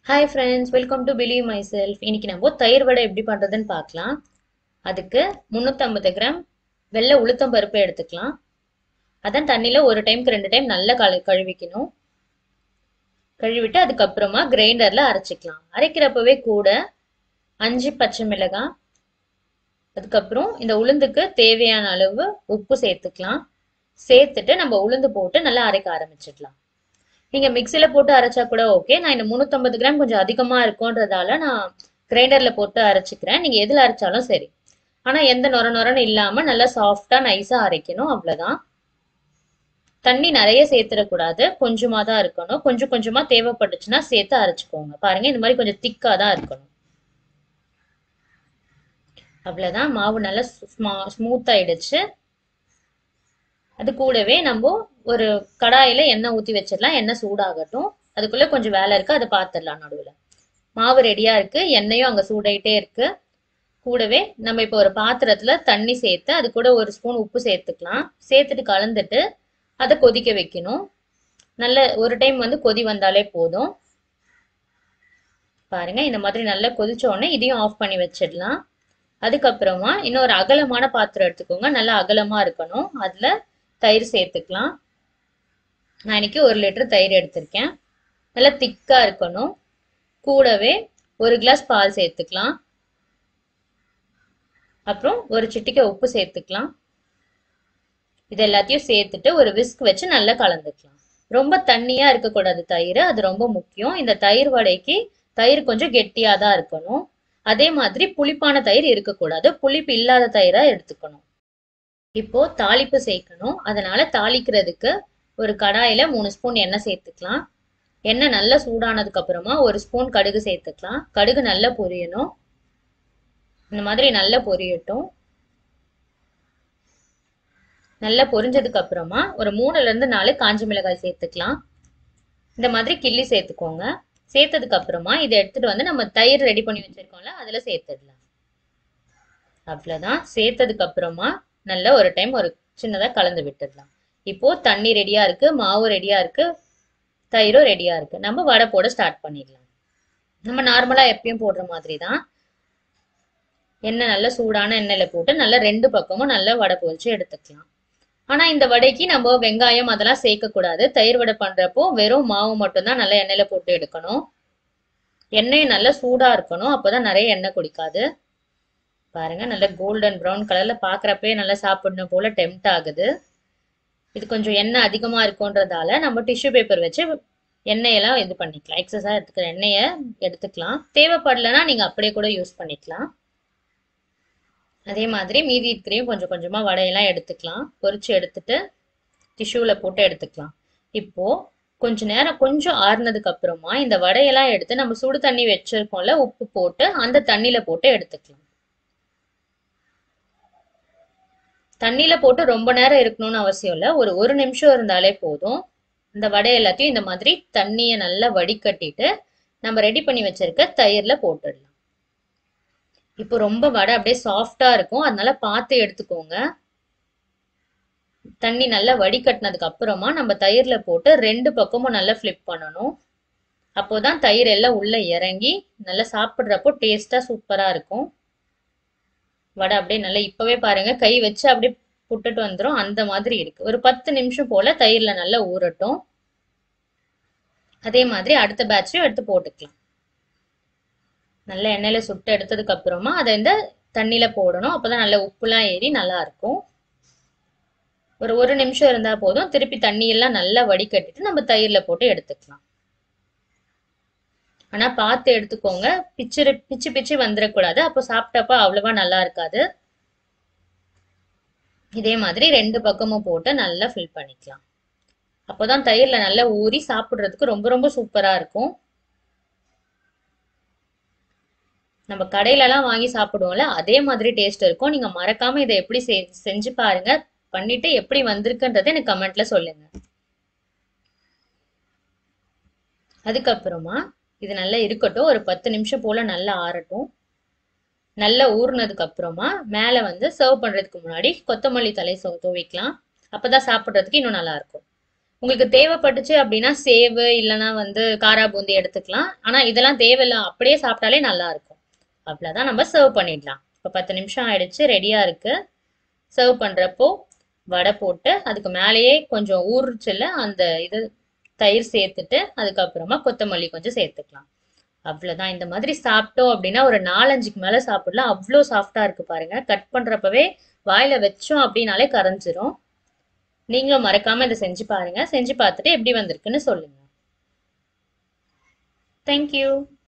hi friends welcome to believe myself இன்னைக்கு நம்ம தயிர் வடை எப்படி பண்ணுறதுன்னு பார்க்கலாம் அதுக்கு முந்நூற்றம்பது கிராம் வெள்ளை உளுத்தம் பருப்பு எடுத்துக்கலாம் அதான் தண்ணியில் ஒரு டைம்க்கு ரெண்டு டைம் நல்லா கழு கழுவிக்கணும் கழுவிட்டு அதுக்கப்புறமா கிரைண்டரில் அரைச்சிக்கலாம் அரைக்கிறப்பவே கூட அஞ்சு பச்சை மிளகாய் அதுக்கப்புறம் இந்த உளுந்துக்கு தேவையான அளவு உப்பு சேர்த்துக்கலாம் சேர்த்துட்டு நம்ம உளுந்து போட்டு நல்லா அரைக்க ஆரம்பிச்சிடலாம் நீங்க மிக்சியில போட்டு அரைச்சா கூட ஓகே நான் இந்த முந்நூற்றம்பது கிராம் கொஞ்சம் அதிகமா இருக்கும்ன்றதால நான் கிரைண்டர்ல போட்டு அரைச்சிக்கிறேன் நீங்க எதுல அரைச்சாலும் சரி ஆனா எந்த நொர நொரன்னு இல்லாம நல்லா சாஃப்டா நைஸா அரைக்கணும் அவ்வளவுதான் தண்ணி நிறைய சேர்த்துடக்கூடாது கொஞ்சமா தான் இருக்கணும் கொஞ்சம் கொஞ்சமா தேவைப்பட்டுச்சுன்னா சேர்த்து அரைச்சிக்கோங்க பாருங்க இந்த மாதிரி கொஞ்சம் திக்கா தான் இருக்கணும் அவ்வளவுதான் மாவு நல்லா ஸ்மூத் ஆயிடுச்சு அது கூடவே நம்ம ஒரு கடாயில எண்ணெய் ஊற்றி வச்சிடலாம் எண்ணெய் சூடாகட்டும் அதுக்குள்ள கொஞ்சம் வேலை இருக்கு அதை பார்த்துடலாம் நடுவில் மாவு ரெடியா இருக்கு எண்ணெயும் அங்கே சூடாயிட்டே இருக்கு கூடவே நம்ம இப்போ ஒரு பாத்திரத்துல தண்ணி சேர்த்து அது கூட ஒரு ஸ்பூன் உப்பு சேர்த்துக்கலாம் சேர்த்துட்டு கலந்துட்டு அதை கொதிக்க வைக்கணும் நல்ல ஒரு டைம் வந்து கொதி வந்தாலே போதும் பாருங்க இந்த மாதிரி நல்லா கொதிச்ச உடனே இதையும் ஆஃப் பண்ணி வச்சிடலாம் அதுக்கப்புறமா இன்னொரு அகலமான பாத்திரம் எடுத்துக்கோங்க நல்லா அகலமா இருக்கணும் அதுல தயிர் சேர்த்துக்கலாம் நான் இன்னைக்கு ஒரு லிட்டர் தயிர் எடுத்திருக்கேன் நல்லா திக்கா இருக்கணும் கூடவே ஒரு கிளாஸ் பால் சேர்த்துக்கலாம் அப்புறம் ஒரு சிட்டிக்கை உப்பு சேர்த்துக்கலாம் இது எல்லாத்தையும் சேர்த்துட்டு ஒரு விஸ்க் வச்சு நல்லா கலந்துக்கலாம் ரொம்ப தண்ணியா இருக்கக்கூடாது தயிர் அது ரொம்ப முக்கியம் இந்த தயிர் வடைக்கு தயிர் கொஞ்சம் கெட்டியா தான் இருக்கணும் அதே மாதிரி புளிப்பான தயிர் இருக்கக்கூடாது புளிப்பு இல்லாத தயிரா எடுத்துக்கணும் இப்போ தாளிப்பு சேர்க்கணும் அதனால தாளிக்கிறதுக்கு ஒரு கடாயில மூணு ஸ்பூன் எண்ணெய் சேர்த்துக்கலாம் எண்ணெய் நல்லா சூடானதுக்கு அப்புறமா ஒரு ஸ்பூன் கடுகு சேர்த்துக்கலாம் கடுகு நல்லா பொரியணும் இந்த மாதிரி நல்லா பொரியட்டும் நல்லா பொரிஞ்சதுக்கு அப்புறமா ஒரு மூணுல இருந்து நாலு காஞ்ச மிளகாய் சேர்த்துக்கலாம் இந்த மாதிரி கிள்ளி சேர்த்துக்கோங்க சேர்த்ததுக்கு அப்புறமா இதை எடுத்துட்டு வந்து நம்ம தயிர் ரெடி பண்ணி வச்சிருக்கோம்ல அதுல சேர்த்துடலாம் அவ்வளவுதான் சேர்த்ததுக்கு அப்புறமா நல்லா ஒரு டைம் ஒரு சின்னதா கலந்து விட்டுடலாம் இப்போ தண்ணி ரெடியா இருக்கு மாவு ரெடியா இருக்கு தயிரும் ரெடியா இருக்கு நம்ம வடை போட ஸ்டார்ட் பண்ணிடலாம் நம்ம நார்மலா எப்பயும் போடுற மாதிரி தான் எண்ணெய் நல்லா சூடான எண்ணெயில போட்டு நல்லா ரெண்டு பக்கமும் நல்லா வடை பொரிச்சு எடுத்துக்கலாம் ஆனா இந்த வடைக்கு நம்ம வெங்காயம் அதெல்லாம் சேர்க்க கூடாது தயிர் வடை பண்றப்போ வெறும் மாவு மட்டும்தான் நல்லா எண்ணெயில போட்டு எடுக்கணும் எண்ணெய் நல்லா சூடா இருக்கணும் அப்போதான் நிறைய எண்ணெய் குடிக்காது பாருங்க நல்ல கோல்டன் ப்ரௌன் கலர்ல பாக்குறப்பே நல்லா சாப்பிடணும் போல டெம்ட் ஆகுது இது கொஞ்சம் எண்ணெய் அதிகமா இருக்கும்ன்றதால நம்ம டிஷ்யூ பேப்பர் வச்சு எண்ணெயெல்லாம் இது பண்ணிக்கலாம் எக்ஸஸா எடுத்துக்கிற எண்ணெயை எடுத்துக்கலாம் தேவைப்படலைன்னா நீங்க அப்படியே கூட யூஸ் பண்ணிக்கலாம் அதே மாதிரி மீதி இருக்கிறையும் கொஞ்சம் கொஞ்சமா வடையெல்லாம் எடுத்துக்கலாம் பொரிச்சு எடுத்துட்டு டிஷ்யூல போட்டு எடுத்துக்கலாம் இப்போ கொஞ்ச நேரம் கொஞ்சம் ஆறுனதுக்கு அப்புறமா இந்த வடையெல்லாம் எடுத்து நம்ம சுடு தண்ணி வச்சிருக்கோம்ல உப்பு போட்டு அந்த தண்ணியில போட்டு எடுத்துக்கலாம் தண்ணியில போட்டு ரொம்ப நேரம் இருக்கணும்னு அவசியம் இல்லை ஒரு ஒரு நிமிஷம் இருந்தாலே போதும் இந்த வடை எல்லாத்தையும் இந்த மாதிரி தண்ணியை நல்லா வடிகட்டிட்டு நம்ம ரெடி பண்ணி வச்சிருக்க தயிர்ல போட்டுடலாம் இப்போ ரொம்ப வடை அப்படியே சாஃப்டா இருக்கும் அதனால பார்த்து எடுத்துக்கோங்க தண்ணி நல்லா வடிகட்டினதுக்கு அப்புறமா நம்ம தயிர்ல போட்டு ரெண்டு பக்கமும் நல்லா ஃபிளிப் பண்ணணும் அப்போதான் தயிர் எல்லாம் உள்ள இறங்கி நல்லா சாப்பிட்றப்போ டேஸ்டா சூப்பரா இருக்கும் வடை அப்படியே நல்லா இப்பவே பாருங்க கை வச்சு அப்படியே புட்டுட்டு வந்துடும் அந்த மாதிரி இருக்கு ஒரு பத்து நிமிஷம் போல தயிர்ல நல்லா ஊறட்டும் அதே மாதிரி அடுத்த பேட்சையும் எடுத்து போட்டுக்கலாம் நல்ல எண்ணெயில சுட்டு எடுத்ததுக்கு அப்புறமா அதை இந்த தண்ணியில போடணும் அப்பதான் நல்ல உப்புலாம் ஏறி நல்லா இருக்கும் ஒரு ஒரு நிமிஷம் இருந்தா போதும் திருப்பி தண்ணியெல்லாம் நல்லா வடிகட்டிட்டு நம்ம தயிர்ல போட்டு எடுத்துக்கலாம் ஆனா பார்த்து எடுத்துக்கோங்க பிச்சு பிச்சு பிச்சு வந்துடக்கூடாது அப்போ சாப்பிட்டப்ப அவ்வளவா நல்லா இருக்காது இதே மாதிரி ரெண்டு பக்கமும் போட்டு நல்லா ஃபில் பண்ணிக்கலாம் அப்போதான் தயிர்ல நல்லா ஊறி சாப்பிடுறதுக்கு ரொம்ப ரொம்ப சூப்பரா இருக்கும் நம்ம கடையிலலாம் வாங்கி சாப்பிடுவோம்ல அதே மாதிரி டேஸ்ட் இருக்கும் நீங்க மறக்காம இதை எப்படி செஞ்சு பாருங்க பண்ணிட்டு எப்படி வந்திருக்குன்றதை எனக்கு கமெண்ட்ல சொல்லுங்க அதுக்கப்புறமா இது நல்லா இருக்கட்டும் ஒரு பத்து நிமிஷம் போல நல்லா ஆறட்டும் நல்லா ஊறினதுக்கு அப்புறமா மேலே வந்து சர்வ் பண்றதுக்கு முன்னாடி கொத்தமல்லி தலை தூவிக்கலாம் அப்பதான் சாப்பிட்றதுக்கு இன்னும் நல்லா இருக்கும் உங்களுக்கு தேவைப்பட்டுச்சு அப்படின்னா சேவு இல்லைன்னா வந்து காரா பூந்தி எடுத்துக்கலாம் ஆனா இதெல்லாம் தேவையில்ல அப்படியே சாப்பிட்டாலே நல்லா இருக்கும் அவ்வளவுதான் நம்ம சர்வ் பண்ணிடலாம் இப்போ பத்து நிமிஷம் ஆயிடுச்சு ரெடியா இருக்கு சர்வ் பண்றப்போ வடை போட்டு அதுக்கு மேலேயே கொஞ்சம் ஊறுச்சுல அந்த இது தயிர் சேர்த்துட்டு அதுக்கப்புறமா கொத்தமல்லி கொஞ்சம் சேர்த்துக்கலாம் அவ்வளவுதான் இந்த மாதிரி சாப்பிட்டோம் அப்படின்னா ஒரு நாலஞ்சுக்கு மேல சாப்பிடலாம் அவ்வளோ சாஃப்டா இருக்கு பாருங்க கட் பண்றப்பவே வாயில வச்சோம் அப்படின்னாலே கரைஞ்சிரும் நீங்களும் மறக்காம இதை செஞ்சு பாருங்க செஞ்சு பார்த்துட்டு எப்படி வந்திருக்குன்னு சொல்லுங்க தேங்க்யூ